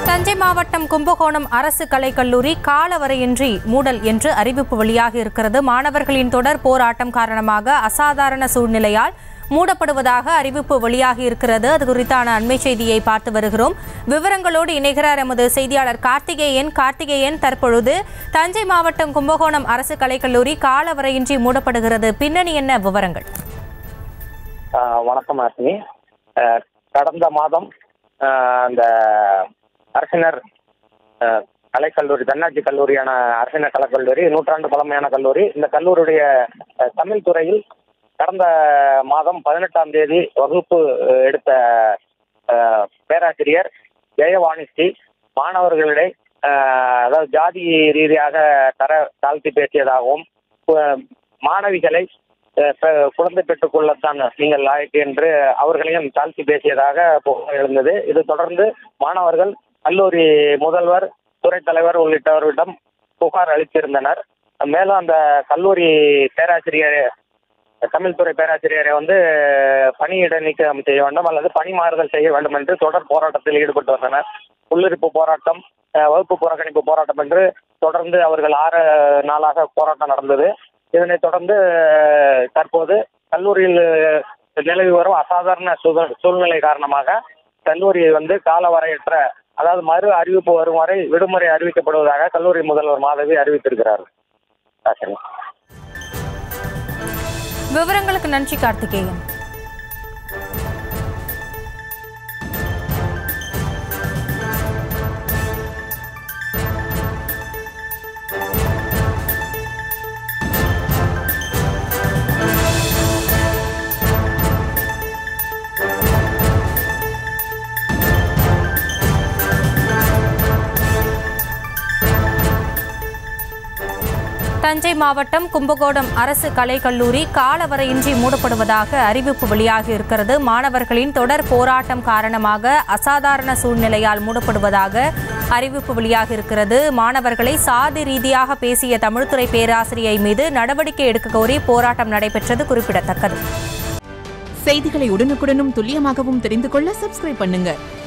தஞ்சை மாவட்டம் கும்பகோணம் அரசு கலைக்கல்லூரி காலவரையின்றி மூடல் என்று அறிவிப்பு வெளியாகி இருக்கிறது மாணவர்களின் தொடர் போராட்டம் காரணமாக அசாதாரண சூழ்நிலையால் மூடப்படுவதாக அறிவிப்பு வெளியாகி இருக்கிறது அது குறித்தான அண்மை செய்தியை பார்த்து வருகிறோம் விவரங்களோடு இணைகிறார் எமது செய்தியாளர் கார்த்திகேயன் கார்த்திகேயன் தற்பொழுது தஞ்சை மாவட்டம் கும்பகோணம் அரசு கலைக்கல்லூரி காலவரையின்றி மூடப்படுகிறது பின்னணி என்ன விவரங்கள் ஆஹ் வணக்கம் ஆசினி ஆஹ் கடந்த மாதம் ஆஹ் அந்த அரசினர் ஆஹ் கலைக்கல்லூரி தன்னாட்சி கல்லூரியான அரசினர் கலைக்கல்லூரி நூற்றாண்டு பழமையான கல்லூரி இந்த கல்லூரியுடைய ஆஹ் தமிழ் துறையில் கடந்த மாதம் பதினெட்டாம் தேதி வகுப்பு ஆஹ் எடுத்த ஆஹ் பேராசிரியர் ஜெயவாணிஸ்ரீ மாணவர்களிடையே ஆஹ் அதாவது ஜாதி ரீதியாக தர தாழ்த்தி பேசியதாகவும் ஆஹ் மாணவிகளை அஹ் ப- குழந்தை பெற்றுக் கொள்ளத்தான் நீங்கள் லாயக்கு என்று அவர்களையும் தாழ்த்தி பேசியதாக புகார் எழுந்தது இது தொடர்ந்து மாணவர்கள் கல்லூரி முதல்வர் துறை தலைவர் உள்ளிட்டவர்களிடம் புகார் அளித்திருந்தனர் மேலும் அந்த கல்லூரி பேராசிரியர் தமிழ்துறை பேராசிரியரை வந்து பணியிட நீக்கம் செய்ய வேண்டும் அல்லது பணி மாறுதல் செய்ய வேண்டும் என்று தொடர் போராட்டத்தில் ஈடுபட்டு வந்தனர் உள்ளிருப்பு போராட்டம் அஹ் வகுப்பு புறக்கணிப்பு போராட்டம் என்று தொடர்ந்து அவர்கள் ஆறு நாளாக போராட்டம் நடந்தது இதனைத் தொடர்ந்து அஹ், தற்போது கல்லூரியில் நிலவி வரும் அசாதாரண சூழ- சூழ்நிலை காரணமாக கல்லூரி வந்து காலவரையற்ற அதாவது மறு அறிவிப்பு வரும் வரை விடுமுறை அறிவிக்கப்படுவதாக கல்லூரி முதல்வர் மாதவி அறிவித்திருக்கிறார் ஆசினி. விவரங்களுக்கு நன்றி கார்த்திகேயன் தஞ்சை மாவட்டம் கும்பகோணம் அரசு கலைக்கல்லூரி காலவரையின்றி மூடப்படுவதாக அறிவிப்பு வெளியாகி இருக்கிறது மாணவர்களின் தொடர் போராட்டம் காரணமாக அசாதாரண சூழ்நிலையால் மூடப்படுவதாக அறிவிப்பு வெளியாகி இருக்கிறது மாணவர்களை சாதி ரீதியாக பேசிய தமிழ்துறை பேராசிரியை மீது நடவடிக்கை எடுக்க கோரி போராட்டம் நடைபெற்றது குறிப்பிடத்தக்கது செய்திகளை உடனுக்குடனும் துல்லியமாகவும் தெரிந்து கொள்ள சப்ஸ்கிரைப் பண்ணுங்க